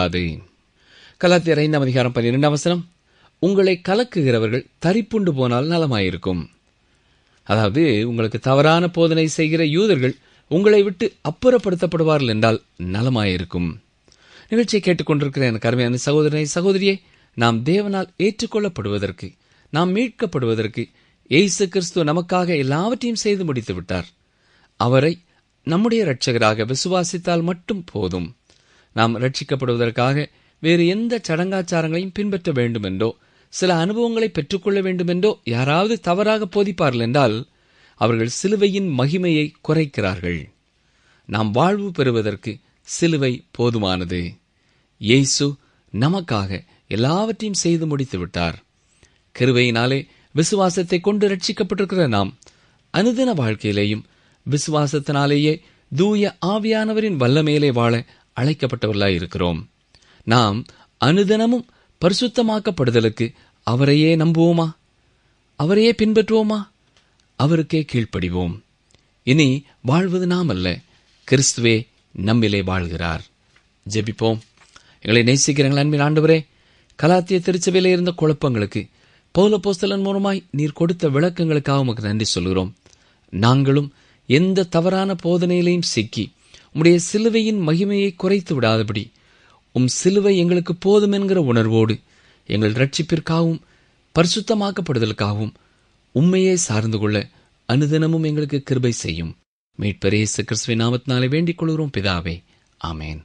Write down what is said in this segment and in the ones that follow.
கூடாது கலாத்தியர் ஐந்தாம் அதிகாரம் பன்னிரெண்டாம் வசனம் உங்களை கலக்குகிறவர்கள் தரிப்புண்டு போனால் நலமாயிருக்கும் அதாவது உங்களுக்கு தவறான போதனை செய்கிற யூதர்கள் உங்களை விட்டு அப்புறப்படுத்தப்படுவார்கள் என்றால் நலமாயிருக்கும் நிகழ்ச்சியை கேட்டுக்கொண்டிருக்கிற எனக்கு அருமையான சகோதரனை சகோதரியே நாம் தேவனால் ஏற்றுக்கொள்ளப்படுவதற்கு நாம் மீட்கப்படுவதற்கு இயேசு கிறிஸ்து நமக்காக எல்லாவற்றையும் செய்து முடித்து விட்டார் அவரை நம்முடைய இரட்சகராக விசுவாசித்தால் மட்டும் போதும் நாம் ரட்சிக்கப்படுவதற்காக வேறு எந்த சடங்காச்சாரங்களையும் பின்பற்ற வேண்டும் என்றோ சில அனுபவங்களை பெற்றுக்கொள்ள வேண்டும் என்றோ யாராவது தவறாக போதிப்பார்கள் என்றால் அவர்கள் சிலுவையின் மகிமையை குறைக்கிறார்கள் நாம் வாழ்வு பெறுவதற்கு சிலுவை போதுமானது இயேசு நமக்காக எல்லாவற்றையும் செய்து முடித்து விட்டார் கிருவையினாலே விசுவாசத்தை கொண்டு ரட்சிக்கப்பட்டிருக்கிற நாம் அனுதின வாழ்க்கையிலேயும் விசுவாசத்தினாலேயே தூய ஆவியானவரின் வல்லமையிலே வாழ அழைக்கப்பட்டவர்களாய் இருக்கிறோம் நாம் அனுதினமும் பரிசுத்தமாக்கப்படுதலுக்கு அவரையே நம்புவோமா அவரையே பின்பற்றுவோமா அவருக்கே கீழ்ப்படிவோம் இனி வாழ்வது நாம் அல்ல கிறிஸ்துவே நம்மிலே வாழ்கிறார் ஜெபிப்போம் எங்களை நேசிக்கிறீங்களா அன்பின் ஆண்டவரே கலாத்திய திருச்சபையிலே இருந்த குழப்பங்களுக்கு பௌலப்போஸ்தலன் மூலமாய் நீர் கொடுத்த விளக்கங்களுக்காக உமக்கு நன்றி சொல்கிறோம் நாங்களும் எந்த தவறான போதனையிலையும் சிக்கி உம்முடைய சிலுவையின் மகிமையை குறைத்து விடாதபடி உம் சிலுவை எங்களுக்கு போதும் என்கிற உணர்வோடு எங்கள் ரட்சிப்பிற்காகவும் பரிசுத்தமாக்கப்படுதலுக்காகவும் உண்மையே சார்ந்து கொள்ள அனுதினமும் எங்களுக்கு கிருபை செய்யும் மீட்பரேசு கிறிஸ்துவின் நாமத்தினாலே வேண்டிக் கொள்கிறோம் பிதாவே ஆமேன்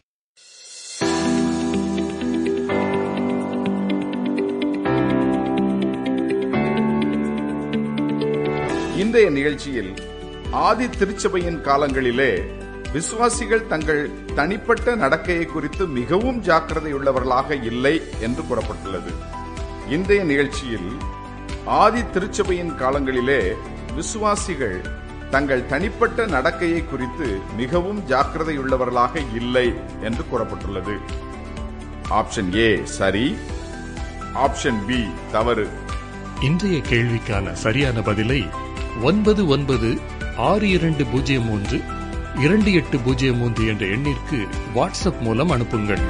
இன்றைய நிகழ்ச்சியில் ஆதி திருச்சபையின் காலங்களிலே விசுவாசிகள் தங்கள் தனிப்பட்ட நடக்கையை குறித்து மிகவும் ஜாக்கிரதையுள்ளவர்களாக இல்லை என்று கூறப்பட்டுள்ளது இன்றைய நிகழ்ச்சியில் ஆதி திருச்சபையின் காலங்களிலே விசுவாசிகள் தங்கள் தனிப்பட்ட நடக்கையை குறித்து மிகவும் ஜாக்கிரதையுள்ளவர்களாக இல்லை என்று கூறப்பட்டுள்ளது ஆப்ஷன் ஏ சரி ஆப்ஷன் பி தவறு இன்றைய கேள்விக்கான சரியான பதிலை ஒன்பது ஒன்பது ஆறு இரண்டு பூஜ்ஜியம் மூன்று இரண்டு எட்டு பூஜ்ஜியம் மூன்று என்ற எண்ணிற்கு வாட்ஸ்அப் மூலம் அனுப்புங்கள்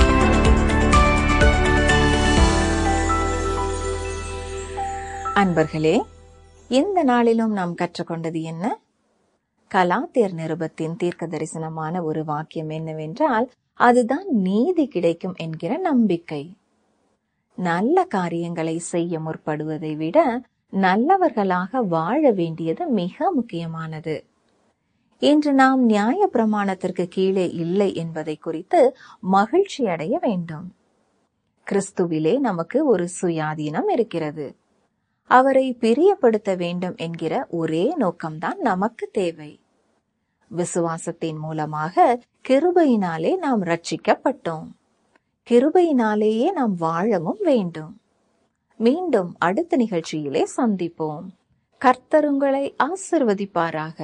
அன்பர்களே இந்த நாளிலும் நாம் கற்றுக்கொண்டது என்ன கலாத்தியர் நிருபத்தின் தீர்க்க தரிசனமான ஒரு வாக்கியம் என்னவென்றால் அதுதான் நீதி கிடைக்கும் என்கிற நம்பிக்கை நல்ல காரியங்களை செய்ய முற்படுவதை விட நல்லவர்களாக வாழ வேண்டியது மிக முக்கியமானது இன்று நாம் நியாய பிரமாணத்திற்கு கீழே இல்லை என்பதை குறித்து மகிழ்ச்சி அடைய வேண்டும் கிறிஸ்துவிலே நமக்கு ஒரு சுயாதீனம் இருக்கிறது அவரை பிரியப்படுத்த வேண்டும் என்கிற ஒரே நோக்கம்தான் நமக்கு தேவை விசுவாசத்தின் மூலமாக கிருபையினாலே நாம் ரட்சிக்கப்பட்டோம் கிருபையினாலேயே நாம் வாழவும் வேண்டும் மீண்டும் அடுத்த நிகழ்ச்சியிலே சந்திப்போம் கர்த்தருங்களை ஆசிர்வதிப்பாராக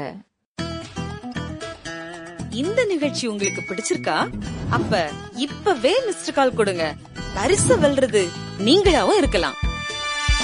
இந்த நிகழ்ச்சி உங்களுக்கு பிடிச்சிருக்கா அப்ப இப்பவே மிஸ்டர் கால் கொடுங்க பரிசு வெல்றது நீங்களாவும் இருக்கலாம்